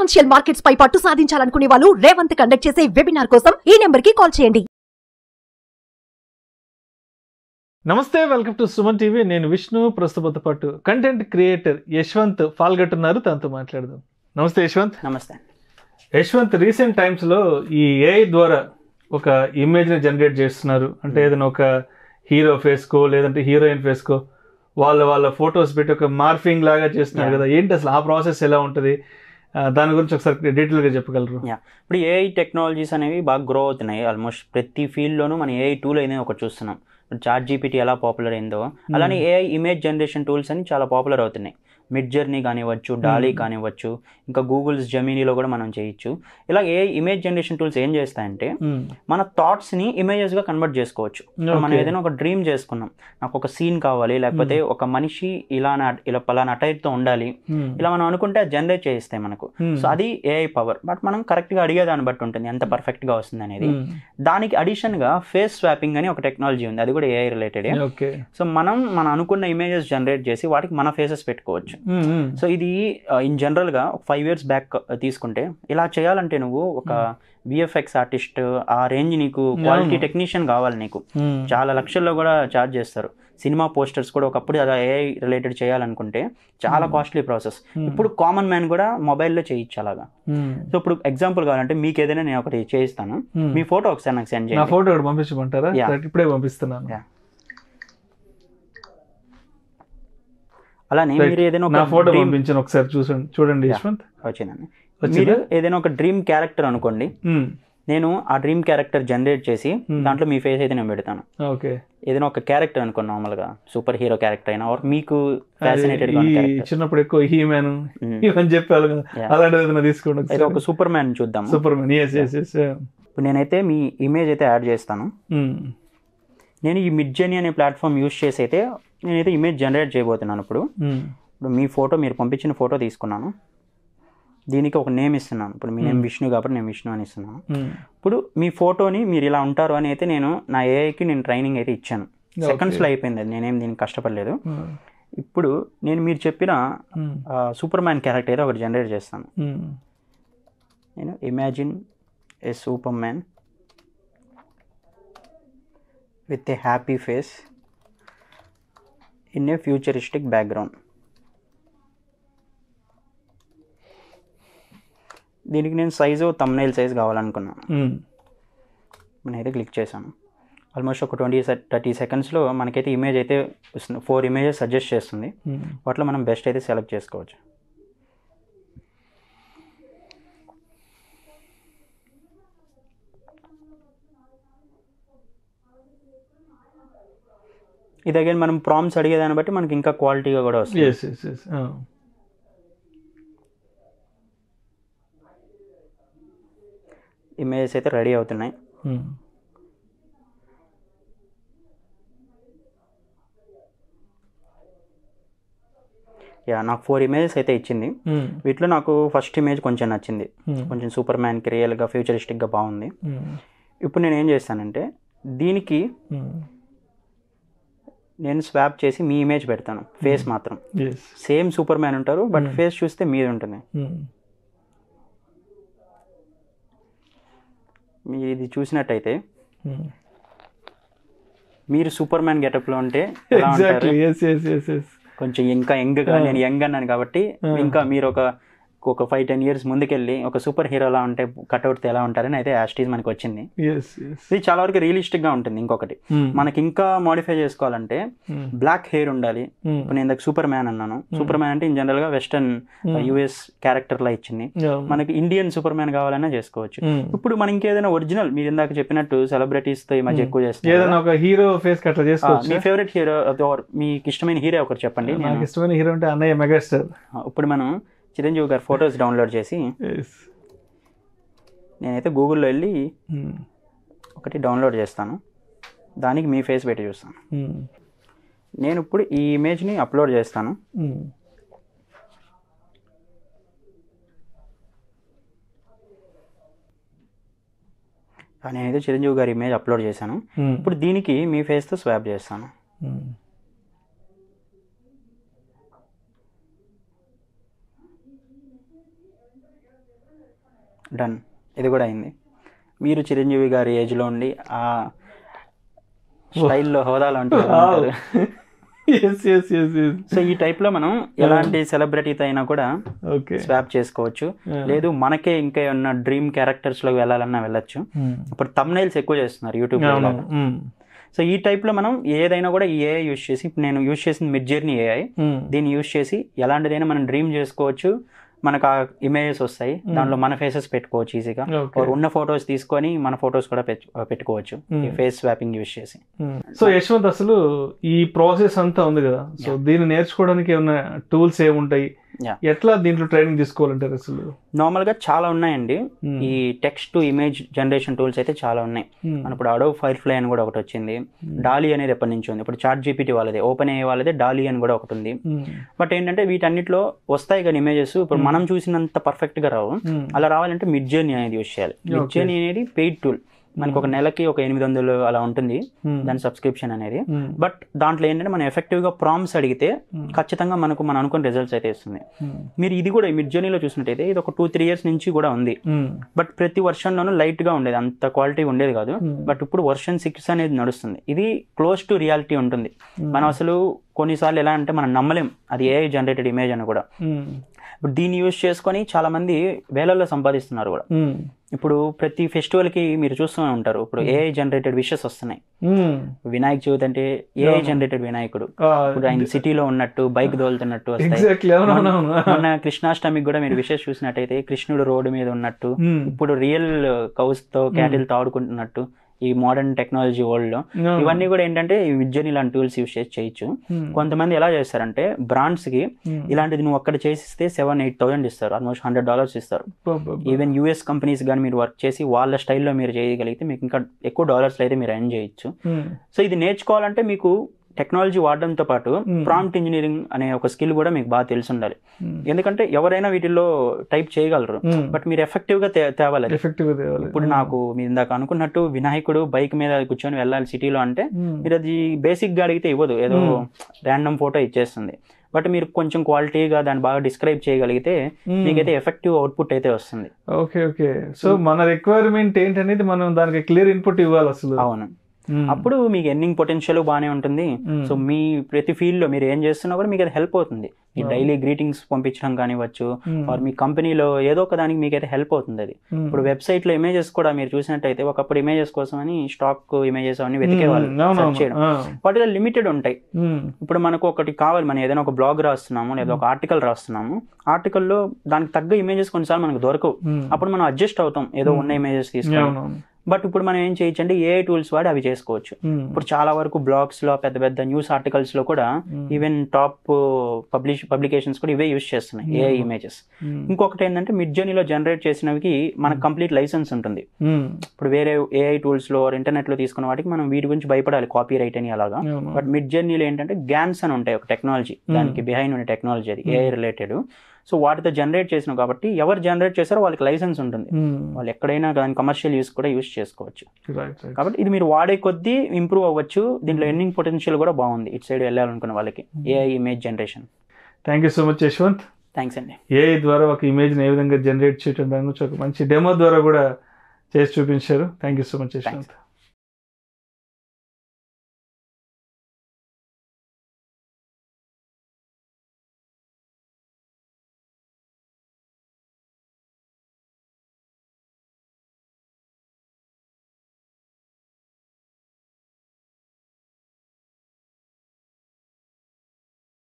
Financial markets పై పట్టు సాధించాలనుకునే వాళ్ళు Revanth conduct చేసే వెబినార్ కోసం ఈ నెంబర్ కి కాల్ చేయండి నమస్తే వెల్కమ్ టు సుమన్ టీవీ నేను విష్ణు ప్రస్తుత పాటు కంటెంట్ క్రియేటర్ యశ్వంత్ పాల్గొంటున్నారు తనతో మాట్లాడదాం నమస్తే యశ్వంత్ నమస్తే యశ్వంత్ రీసెంట్ టైమ్స్ లో ఈ ఏఐ ద్వారా ఒక ఇమేజ్ ని జనరేట్ చేస్తున్నారు అంటే ఏదైనా ఒక హీరో ఫేస్ కో లేదంటే హీరోయిన్ ఫేస్ కో వాళ్ళ వాళ్ళ ఫొటోస్ పెట్టి ఒక మార్ఫింగ్ లాగా చేస్తున్నారు Yeah. కదా ఏంటి అసలు ఆ ప్రాసెస్ ఎలా ఉంటుంది ఆ, దాని గురించి ఒకసారి డీటెయిల్ గా చెప్పగలరు యా ఇప్పుడు ఏఐ టెక్నాలజీస్ అనేవి బాగా గ్రో అవుతున్నాయి ఆల్మోస్ట్ ప్రతి ఫీల్డ్లోనూ మనం ఏఐ టూల్ అనేది ఒకటి చూస్తున్నాం ఇప్పుడు చాట్ జీపీటీ ఎలా పాపులర్ అయిందో అలానే ఏఐ ఇమేజ్ జనరేషన్ టూల్స్ అని చాలా పాపులర్ అవుతున్నాయి మిడ్ జర్నీ కానివ్వచ్చు డాలీ కానివ్వచ్చు ఇంకా గూగుల్స్ జమీనీలో కూడా మనం చేయొచ్చు ఇలా ఏ ఇమేజ్ జనరేషన్ టూల్స్ ఏం చేస్తాయంటే మ్మ్. మన థాట్స్ని ఇమేజెస్గా కన్వర్ట్ చేసుకోవచ్చు ఇప్పుడు మనం Okay. ఏదైనా ఒక డ్రీమ్ చేసుకున్నాం నాకు ఒక సీన్ కావాలి లేకపోతే ఒక మనిషి ఇలా నా- ఇలా పలానా అటైర్తో ఉండాలి మ్మ్. ఇలా మనం అనుకుంటే అది జనరేట్ చేయిస్తాయి మనకు మ్మ్. సో అది ఏఐ పవర్ బట్ మనం కరెక్ట్గా అడిగే దాన్ని బట్టి ఉంటుంది ఎంత పర్ఫెక్ట్గా వస్తుంది అనేది మ్మ్. దానికి అడిషనల్గా ఫేస్ స్వాపింగ్ అని ఒక టెక్నాలజీ ఉంది అది కూడా ఏఐ రిలేటెడ్ ఓకే సో మనం మనం అనుకున్న ఇమేజెస్ జనరేట్ చేసి వాటికి మన ఫేసెస్ పెట్టుకోవచ్చు మ్మ్. మ్మ్. సో ఇది ఇన్ జనరల్గా ఒక ఫైవ్ ఇయర్స్ బ్యాక్ తీసుకుంటే ఇలా చేయాలంటే నువ్వు ఒక విఎఫ్ఎక్స్ ఆర్టిస్ట్ ఆ రేంజ్ నీకు క్వాలిటీ అవును. టెక్నీషియన్ కావాలి నీకు మ్మ్. చాలా లక్షల్లో కూడా ఛార్జ్ చేస్తారు సినిమా పోస్టర్స్ కూడా ఒకప్పుడు అలా ఏఐ రిలేటెడ్ చేయాలనుకుంటే చాలా కాస్ట్లీ ప్రాసెస్ Hmm. ఇప్పుడు కామన్ మ్యాన్ కూడా మొబైల్లో చేయొచ్చు అలాగా మ్మ్. సో ఇప్పుడు ఎగ్జాంపుల్ కావాలంటే మీకు ఏదైనా నేను ఒకటి చేయిస్తాను మ్మ్. మీ ఫోటో ఒకసారి నాకు సెండ్ నా చేయండి ఫోటో ఒకటి పంపించమంటారా Yeah. రైట్, ఇప్పుడే పంపిస్తున్నాను Yeah. అలానే Right. మీరు ఏదైనా నా ఒక ఫోటో dream- పంపించాను ఒకసారి చూసండి చూడండి Yeah. యశ్వంత్ వచ్చిందండి వచ్చిందా? మీరు ఏదైనా ఒక డ్రీమ్ క్యారెక్టర్ అనుకోండి మ్మ్. నేను ఆ డ్రీమ్ క్యారెక్టర్ జనరేట్ చేసి Hmm. దాంట్లో మీ ఫేస్ అయితే నేను పెడతాను ఓకే ఏదైనా ఒక క్యారెక్టర్ అనుకోండి నార్మల్గా సూపర్ హీరో క్యారెక్టర్ అయినా or మీకు అది ఫ్యాసినేటెడ్ ఈ చిన్నప్పుడు ఎక్కువ హీ మ్యాన్ Hmm. ఇవన్నీ చెప్పాలి కదా Yeah. అలాంటిది ఏదైనా తీసుకోండి అయితే ఒక సూపర్ మ్యాన్ చూద్దాం Superman yes yes yes ఇప్పుడు నేనైతే మీ ఇమేజ్ అయితే యాడ్ చేస్తాను నేను ఈ మిడ్ జర్నీ అనే ప్లాట్ఫామ్ యూస్ చేసి అయితే నేనైతే ఇమేజ్ జనరేట్ చేయబోతున్నాను ఇప్పుడు ఇప్పుడు మీ ఫోటో మీరు పంపించిన ఫోటో తీసుకున్నాను దీనికి ఒక నేమ్ ఇస్తున్నాను ఇప్పుడు మీ నేమ్ విష్ణు కాబట్టి నేను విష్ణు అని ఇస్తున్నాను ఇప్పుడు మీ ఫోటోని మీరు ఇలా ఉంటారు అని అయితే నేను నా ఏఐకి నేను ట్రైనింగ్ అయితే ఇచ్చాను సెకండ్స్లో అయిపోయింది అది నేనేం దీనికి కష్టపడలేదు ఇప్పుడు నేను మీరు చెప్పిన సూపర్ మ్యాన్ క్యారెక్టర్ అయితే ఒకటి జనరేట్ చేస్తాను నేను imagine a Superman with a happy face in a futuristic background దీనికి నేను సైజు తమ్నైల్ సైజ్ కావాలనుకున్నాను నేనైతే క్లిక్ చేశాను ఆల్మోస్ట్ ఒక ట్వంటీ థర్టీ సెకండ్స్లో మనకైతే ఇమేజ్ అయితే వస్తుంది ఫోర్ ఇమేజెస్ సజెస్ట్ చేస్తుంది వాటిలో మనం బెస్ట్ అయితే సెలెక్ట్ చేసుకోవచ్చు ఇది అగైన్ మనం ప్రామ్స్ అడిగేదాన్ని బట్టి మనకి ఇంకా క్వాలిటీగా కూడా వస్తుంది ఎస్ ఎస్ ఎస్ ఇమేజెస్ అయితే రెడీ అవుతున్నాయి యా నాకు ఫోర్ ఇమేజెస్ అయితే ఇచ్చింది వీటిలో నాకు ఫస్ట్ ఇమేజ్ కొంచెం నచ్చింది కొంచెం సూపర్ మ్యాన్కి రియల్గా ఫ్యూచరిస్టిక్గా బాగుంది ఇప్పుడు నేను ఏం చేస్తానంటే దీనికి నేను స్వాప్ చేసి మీ ఇమేజ్ పెడతాను ఫేస్ మాత్రం ఎస్ సేమ్ సూపర్ మ్యాన్ ఉంటారు బట్ ఫేస్ చూస్తే మీది ఉంటుంది మీరు ఇది చూసినట్టయితే మీరు సూపర్ మ్యాన్ గెటప్లో ఉంటే ఎలా ఉంటారు exactly yes yes yes yes కొంచెం ఇంకా యంగ్గా నేను యంగ్ అన్నాను కాబట్టి ఇంకా మీరు ఒక ఒక ఫైవ్ టెన్ ఇయర్స్ ముందుకెళ్ళి ఒక సూపర్ హీరోలా ఉంటే కట్అవుట్ ఎలా ఉంటారని అయితే యాస్టీజ్ మనకి వచ్చింది ఎస్ ఎస్ ఇది చాలా వరకు రియలిస్టిక్ గా ఉంటుంది ఇంకొకటి మనకి ఇంకా మోడిఫై చేసుకోవాలంటే బ్లాక్ హెయిర్ ఉండాలి ఇప్పుడు నేను ఇందాక సూపర్ మ్యాన్ అన్నాను సూపర్ మ్యాన్ అంటే ఇన్ జనరల్ గా వెస్టర్న్ యుఎస్ క్యారెక్టర్ లా ఇచ్చింది మనకి ఇండియన్ సూపర్ మ్యాన్ కావాలన్నా చేసుకోవచ్చు ఇప్పుడు మనం ఇంకేదైనా ఒరిజినల్ మీరు ఇందాక చెప్పినట్టు సెలబ్రిటీస్ తో ఈ మధ్య ఎక్కువ చేస్తారు ఏదైనా ఒక హీరో ఫేస్ అట్లా ఆ, చేసుకోవచ్చు మీ ఫేవరెట్ హీరో మీకు ఇష్టమైన హీరో ఒకరు చెప్పండి నాకు నేను ఇష్టమైన హీరో అంటే అన్నయ్య మెగాస్టార్ ఆ, ఇప్పుడు మనం చిరంజీవి గారి ఫొటోస్ డౌన్లోడ్ చేసి ఎస్ నేనైతే గూగుల్లో వెళ్ళి ఒకటి డౌన్లోడ్ చేస్తాను దానికి మీ ఫేస్ పెట్టి చూస్తాను నేను ఇప్పుడు ఈ ఇమేజ్ని అప్లోడ్ చేస్తాను ఆ, నేనైతే చిరంజీవి గారి ఇమేజ్ అప్లోడ్ చేశాను ఇప్పుడు దీనికి మీ ఫేస్తో స్వాప్ చేస్తాను డన్ ఇది కూడా అయింది మీరు చిరంజీవి గారి ఏజ్లో ఉండి ఆ స్టైల్లో హోదాలో ఉంటారు yes yes yes yes so ఈ టైప్లో మనం ఎలాంటి సెలబ్రిటీతో అయినా కూడా ఓకే స్వాప్ చేసుకోవచ్చు లేదు మనకే ఇంకా ఏమన్నా డ్రీమ్ క్యారెక్టర్స్లోకి వెళ్ళాలన్నా వెళ్ళొచ్చు ఇప్పుడు తమ్నైల్స్ ఎక్కువ చేస్తున్నారు యూట్యూబ్ అవును సో ఈ టైప్లో మనం ఏదైనా కూడా ఈ ఏఐ యూస్ చేసి ఇప్పుడు నేను యూస్ చేసిన మిడ్ జర్నీ ఏఐ దీన్ని యూస్ చేసి ఎలాంటిదైనా మనం డ్రీమ్ చేసుకోవచ్చు మనకు ఆ ఇమేజెస్ వస్తాయి దాంట్లో మన ఫేసెస్ పెట్టుకోవచ్చు ఈజీగా ఓకే ఉన్న ఫొటోస్ తీసుకొని మన ఫొటోస్ కూడా పెట్టు- పెట్టుకోవచ్చు ఈ ఫేస్ స్వాపింగ్ యూస్ చేసి సో యశ్వంత్ అసలు ఈ ప్రాసెస్ అంతా ఉంది కదా సో దీన్ని నేర్చుకోవడానికి ఏమైనా టూల్స్ ఏముంటాయి Yeah. ఎట్లా దీంట్లో ట్రైనింగ్ తీసుకోవాలంటారు అసలు నార్మల్గా చాలా ఉన్నాయండి Hmm. ఈ text to image generation tools అయితే చాలా ఉన్నాయి Hmm. మన ఇప్పుడు అడో ఫైర్ ఫ్లై అని కూడా ఒకటి వచ్చింది డాలీ అనేది ఎప్పటి నుంచి ఉంది ఇప్పుడు చాట్ జీపీటీ వాళ్ళది ఓపెన్ అయ్యే వాళ్ళదే డాలీ అని కూడా ఒకటి ఉంది Hmm. బట్ ఏంటంటే వీటన్నిటిలో వస్తాయి కానీ ఇమేజెస్ ఇప్పుడు మనం చూసినంత పర్ఫెక్ట్ గా రావు Hmm. అలా రావాలంటే మిడ్ జర్నీ అనేది యూస్ చేయాలి మిడ్ Okay. జర్నీ అనేది పెయిడ్ టూల్ మనకి ఒక నెలకి ఒక ఎనిమిది వందలు అలా ఉంటుంది Hmm. దాని సబ్స్క్రిప్షన్ అనేది Hmm. బట్ దాంట్లో ఏంటంటే మనం ఎఫెక్టివ్ గా ప్రామ్స్ అడిగితే ఖచ్చితంగా మనకు మనం అనుకున్న రిజల్ట్స్ అయితే ఇస్తుంది Hmm. మీరు ఇది కూడా మిడ్ జర్నీలో చూసినట్టయితే ఇది ఒక టూ త్రీ ఇయర్స్ నుంచి కూడా ఉంది Hmm. బట్ ప్రతి వర్షన్లోనూ లైట్ గా ఉండేది అంత క్వాలిటీ ఉండేది కాదు Hmm. బట్ ఇప్పుడు వర్షన్ సిక్స్ అనేది నడుస్తుంది ఇది క్లోజ్ టు రియాలిటీ ఉంటుంది మనం అసలు కొన్నిసార్లు ఎలా అంటే మనం నమ్మలేం అది ఏ జనరేటెడ్ ఇమేజ్ అని కూడా Hmm. ఇప్పుడు దీన్ని యూజ్ చేసుకొని చాలా మంది వేలల్లో సంపాదిస్తున్నారు కూడా Hmm. ఇప్పుడు ప్రతి ఫెస్టివల్ కి మీరు చూస్తూనే ఉంటారు ఇప్పుడు ఏఐ జనరేటెడ్ విషెస్ వస్తున్నాయి Hmm. వినాయక చవితి అంటే ఏఐ జనరేటెడ్ వినాయకుడు Ah, ఇప్పుడు ఆయన సిటీలో ఉన్నట్టు బైక్ దోలుతున్నట్టు వస్తాయి ఎగ్జాక్ట్లీ అవునవునవును మొన్న కృష్ణాష్టమికి కూడా మీరు విషెస్ చూసినట్టయితే కృష్ణుడు రోడ్డు మీద ఉన్నట్టు Hmm. ఇప్పుడు రియల్ కౌస్ తో క్యాటిల్ తో ఆడుకుంటున్నట్టు ఈ మోడర్న్ టెక్నాలజీ వరల్డ్ లో No. ఇవన్నీ కూడా ఏంటంటే ఈ విద్యని ఇలాంటి టూల్స్ యూస్ చేసి చేయొచ్చు Hmm. కొంతమంది ఎలా చేస్తారంటే బ్రాండ్స్ కి Hmm. ఇలాంటిది నువ్వు అక్కడ చేసిస్తే సెవెన్ ఎయిట్ థౌసండ్ ఇస్తారు ఆల్మోస్ట్ హండ్రెడ్ డాలర్స్ ఇస్తారు అబ్బబ్బబ్బ. ఈవెన్ యూఎస్ కంపెనీస్ కానీ మీరు వర్క్ చేసి వాళ్ళ స్టైల్లో మీరు చేయగలిగితే మీకు ఇంకా ఎక్కువ డాలర్స్ అయితే మీరు ఎర్న్ చేయొచ్చు Hmm. సో ఇది నేర్చుకోవాలంటే మీకు టెక్నాలజీ వాడడంతో పాటు Hmm. ప్రాంప్ట్ ఇంజనీరింగ్ అనే ఒక స్కిల్ కూడా మీకు బాగా తెలిసి ఉండాలి Hmm. ఎందుకంటే ఎవరైనా వీటిల్లో టైప్ చేయగలరు Hmm. బట్ మీరు ఎఫెక్టివ్ గా తే- తేవాలి అది. ఎఫెక్టివ్ తేవాలి ఇప్పుడు నాకు మీరు ఇందాక అనుకున్నట్టు వినాయకుడు బైక్ మీద కూర్చొని వెళ్ళాలి సిటీలో అంటే Hmm. మీరు అది బేసిక్ గా అడిగితే ఇవ్వదు ఏదో ర్యాండమ్ ఫోటో ఇచ్చేస్తుంది బట్ మీరు కొంచెం క్వాలిటీగా దాన్ని బాగా డిస్క్రైబ్ చేయగలిగితే Hmm. మీకైతే ఎఫెక్టివ్ అవుట్పుట్ అయితే వస్తుంది ఓకే ఓకే సో మన రిక్వైర్మెంట్ ఏంటనేది మనం దానికి క్లియర్ ఇన్పుట్ ఇవ్వాలి అసలు అవును Hmm. అప్పుడు మీకు ఎర్నింగ్ పొటెన్షియల్ బాగానే ఉంటుంది Hmm. సో మీ ప్రతి ఫీల్డ్ లో మీరు ఏం చేస్తున్నా కూడా మీకు అది హెల్ప్ అవుతుంది మీ డైలీ గ్రీటింగ్స్ పంపించడం కానివ్వచ్చు Hmm. ఆర్ మీ కంపెనీలో ఏదో ఒక దానికి మీకు అయితే హెల్ప్ అవుతుంది అది Hmm. ఇప్పుడు వెబ్సైట్ లో ఇమేజెస్ కూడా మీరు చూసినట్టయితే ఒకప్పుడు ఇమేజెస్ కోసం అని స్టాక్ ఇమేజెస్ అవన్నీ వెతికేవాళ్ళు Hmm. అవునవును. search చేయడం ఆ. వాటిలో లిమిటెడ్ ఉంటాయి Hmm. ఇప్పుడు మనకు ఒకటి కావాలి మనం ఏదైనా ఒక బ్లాగ్ రాస్తున్నాము లేదా ఒక ఆర్టికల్ రాస్తున్నాము ఆర్టికల్లో దానికి తగ్గ ఇమేజెస్ కొన్నిసార్లు మనకు దొరకవు Hmm. అప్పుడు మనం అడ్జస్ట్ అవుతాం ఏదో ఉన్న ఇమేజెస్ తీసుకొని అవునవును బట్ ఇప్పుడు మనం ఏం చేయొచ్చు అంటే ఏ టూల్స్ వాడి అవి చేసుకోవచ్చు Hmm. ఇప్పుడు చాలా వరకు బ్లాగ్స్ లో పెద్ద పెద్ద న్యూస్ ఆర్టికల్స్ లో కూడా ఈవెన్ టాప్ పబ్లిష్ పబ్లికేషన్స్ కూడా ఇవే యూస్ చేస్తున్నాయి ఏ ఇమేజెస్ Hmm. ఇంకొకటి ఏంటంటే మిడ్ జర్నీలో జనరేట్ చేసినవి మనకు కంప్లీట్ లైసెన్స్ ఉంటుంది Hmm. ఇప్పుడు వేరే ఏఐ టూల్స్ లో ఇంటర్నెట్ లో తీసుకున్న వాటికి మనం వీటి గురించి భయపడాలి కాపీ రైట్ అని అలాగా అవును. బట్ మిడ్ జర్నీలో ఏంటంటే గ్యాన్స్ అని ఉంటాయి ఒక టెక్నాలజీ దానికి బిహైండ్ ఉన్న టెక్నాలజీ అది ఏఐ రిలేటెడ్ సో వాటితో జనరేట్ చేసినాం కాబట్టి ఎవరు జనరేట్ చేస్తారో వాళ్ళకి లైసెన్స్ ఉంటుంది Hmm. వాళ్ళు ఎక్కడైనా దాని కమర్షియల్ యూస్ కూడా యూస్ చేసుకోవచ్చు Right, right. కాబట్టి ఇది మీరు వాడే కొద్దీ ఇంప్రూవ్ అవ్వచ్చు దీంట్లో ఎర్నింగ్ పొటెన్షియల్ కూడా బాగుంది ఇటు సైడ్ వెళ్ళాలనుకున్న వాళ్ళకి AI image generation thank you so much Yashwanth thanks అండి ఏఐ ద్వారా ఒక ఇమేజ్ని ఏ విధంగా జనరేట్ చేయడం దాని గురించి ఒక మంచి డెమో ద్వారా కూడా చేసి చూపించారు thank you so much Yashwant